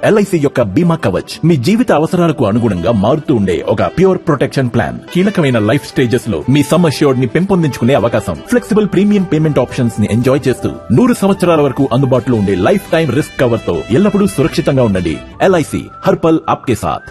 LIC యొక్క బీమా కవచ్ మీ జీవిత అవసరాలకు అనుగుణంగా మారుతూ ఉండే ఒక ప్యూర్ ప్రొటెక్షన్ ప్లాన్ కీలకమైన లైఫ్ స్టేజెస్ లో మీ సమ్ అష్యూర్డ్ ని పెంపొందించుకునే అవకాశం ఫ్లెక్సిబుల్ ప్రీమియం పేమెంట్ ఆప్షన్స్ ని ఎంజాయ్ చేస్తూ నూరు సంవత్సరాల వరకు అందుబాటులో ఉండే లైఫ్ టైం రిస్క్ కవర్ తో ఎల్లప్పుడూ సురక్షితంగా ఉండండి ఎల్ఐసి హర్పల్ ఆప్కే సాథ్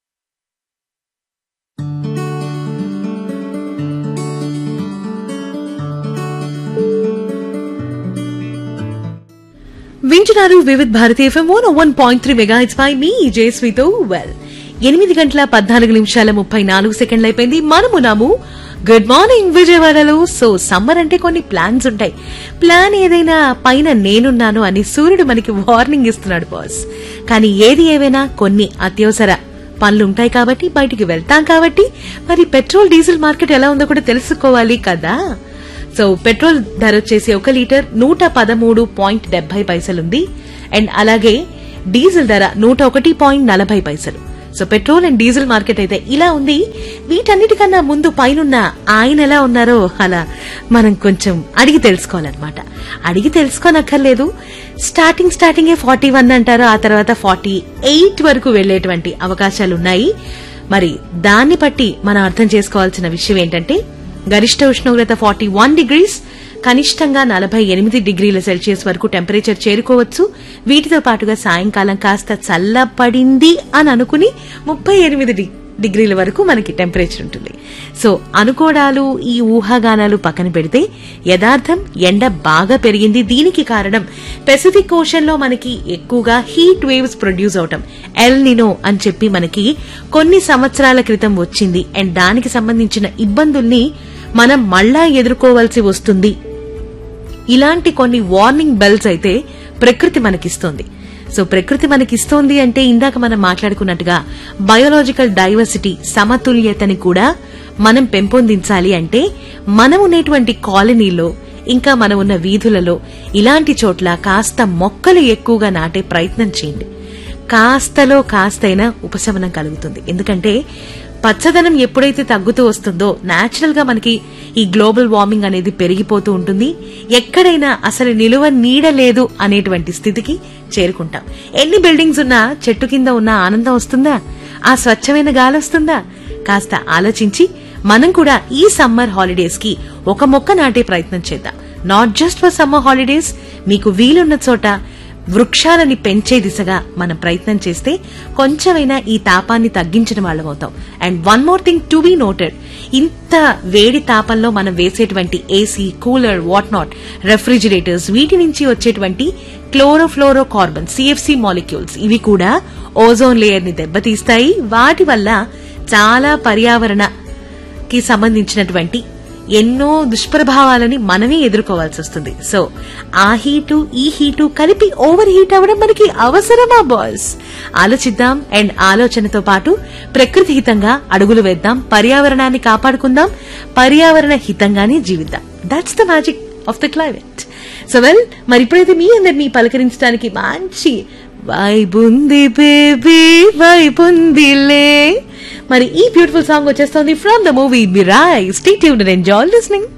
వింటున్నారు Vividh Bharati FM one one point three mega it's by me జయశ్రీతో వెల్ ఎనిమిది గంటల పద్నాలుగు నిమిషాల ముప్పై నాలుగు సెకండ్లు అయిపోయింది మనము నాము గుడ్ మార్నింగ్ విజయవాడలో సో సమ్మర్ అంటే కొన్ని ప్లాన్స్ ఉంటాయి ప్లాన్ ఏదైనా పైన నేనున్నాను అని సూర్యుడు మనకి వార్నింగ్ ఇస్తున్నాడు బాస్ కానీ ఏది ఏవైనా కొన్ని అత్యవసర పనులు ఉంటాయి కాబట్టి బయటికి వెళ్తాం కాబట్టి మరి పెట్రోల్ డీజిల్ మార్కెట్ ఎలా ఉందో కూడా తెలుసుకోవాలి కదా సో పెట్రోల్ ధర వచ్చేసి ఒక లీటర్ నూట పదమూడు పాయింట్ డెబ్బై పైసలుంది అండ్ అలాగే డీజిల్ ధర నూట ఒకటి పాయింట్ నలభై పైసలు so petrol and diesel market అయితే ఇలా ఉంది వీటన్నిటికన్నా ముందు పైనున్న ఆయన ఎలా ఉన్నారో అలా మనం కొంచెం అడిగి తెలుసుకోవాలన్నమాట అడిగి తెలుసుకోనక్కర్లేదు స్టార్టింగ్ స్టార్టింగే ఫార్టీ వన్ అంటారు ఆ తర్వాత ఫార్టీ ఎయిట్ వరకు వెళ్లేటువంటి అవకాశాలు ఉన్నాయి మరి దాన్ని బట్టి మనం అర్థం చేసుకోవాల్సిన విషయం ఏంటంటే గరిష్ట ఉష్ణోగ్రత ఫార్టీ వన్ డిగ్రీస్ కనిష్టంగా నలభై ఎనిమిది డిగ్రీల సెల్సియస్ వరకు టెంపరేచర్ చేరుకోవచ్చు వీటితో పాటుగా సాయంకాలం కాస్త చల్లపడింది అని అనుకుని ముప్పై ఎనిమిది డి- డిగ్రీల వరకు మనకి టెంపరేచర్ ఉంటుంది సో అనుకోవడాలు ఈ ఊహాగానాలు పక్కన పెడితే యథార్థం ఎండ బాగా పెరిగింది దీనికి కారణం పెసిఫిక్ ఓషన్ లో మనకి ఎక్కువగా హీట్ వేవ్స్ ప్రొడ్యూస్ అవటం ఎల్ నినో అని చెప్పి మనకి కొన్ని సంవత్సరాల క్రితం వచ్చింది అండ్ దానికి సంబంధించిన ఇబ్బందుల్ని మనం మళ్ళా ఎదుర్కోవాల్సి వస్తుంది ఇలాంటి కొన్ని వార్నింగ్ బెల్స్ అయితే ప్రకృతి మనకిస్తోంది సో ప్రకృతి మనకిస్తోంది అంటే ఇందాక మనం మాట్లాడుకున్నట్టుగా బయోలాజికల్ డైవర్సిటీ సమతుల్యతని కూడా మనం పెంపొందించాలి అంటే మనం ఉండేటువంటి కాలనీలో ఇంకా మనం ఉన్న వీధులలో ఇలాంటి చోట్ల కాస్త మొక్కలు ఎక్కువగా నాటే ప్రయత్నం చేయండి కాస్తలో కాస్తైనా ఉపశమనం కలుగుతుంది ఎందుకంటే పచ్చదనం ఎప్పుడైతే తగ్గుతూ వస్తుందో నేచురల్ గా మనకి ఈ గ్లోబల్ వార్మింగ్ అనేది పెరిగిపోతూ ఉంటుంది ఎక్కడైనా అసలు నిలువ నీడ లేదు అనేటువంటి స్థితికి చేరుకుంటాం ఎన్ని బిల్డింగ్స్ ఉన్నా చెట్టు కింద ఉన్న ఆనందం వస్తుందా ఆ స్వచ్ఛమైన గాలి వస్తుందా కాస్త ఆలోచించి మనం కూడా ఈ సమ్మర్ హాలిడేస్ కి ఒక మొక్క నాటే ప్రయత్నం చేద్దాం not just for summer holidays మీకు వీలున్న చోట వృక్షాలని పెంచే దిశగా మనం ప్రయత్నం చేస్తే కొంచెమైనా ఈ తాపాన్ని తగ్గించిన వాళ్ళం అవుతాం and one more thing to be noted ఇంత వేడి తాపంలో మనం వేసేటువంటి AC cooler what not refrigerators వీటి నుంచి వచ్చేటువంటి క్లోరోఫ్లోరో కార్బన్ సిఎఫ్సి మాలిక్యూల్స్ ఇవి కూడా ఓజోన్ లేయర్ ని దెబ్బతీస్తాయి వాటి వల్ల చాలా పర్యావరణ కి సంబంధించినటువంటి ఎన్నో దుష్ప్రభావాలని మనమే ఎదుర్కోవాల్సి వస్తుంది సో ఆ హీటు ఈ హీటు కలిపి ఓవర్ హీట్ అవ్వడం మనకి అవసరమా బాస్ ఆలోచిద్దాం అండ్ ఆలోచనతో పాటు ప్రకృతి హితంగా అడుగులు వేద్దాం పర్యావరణాన్ని కాపాడుకుందాం పర్యావరణ హితంగానే జీవిద్దాం that's the magic of the climate so well మరి ఇప్పుడైతే మీ అందరినీ పలకరించడానికి మంచి వైబుంది బేబీ వైబుందిలే మరి ఈ బ్యూటిఫుల్ సాంగ్ వచ్చేస్తుంది from the movie Mirai stay tune and enjoy listening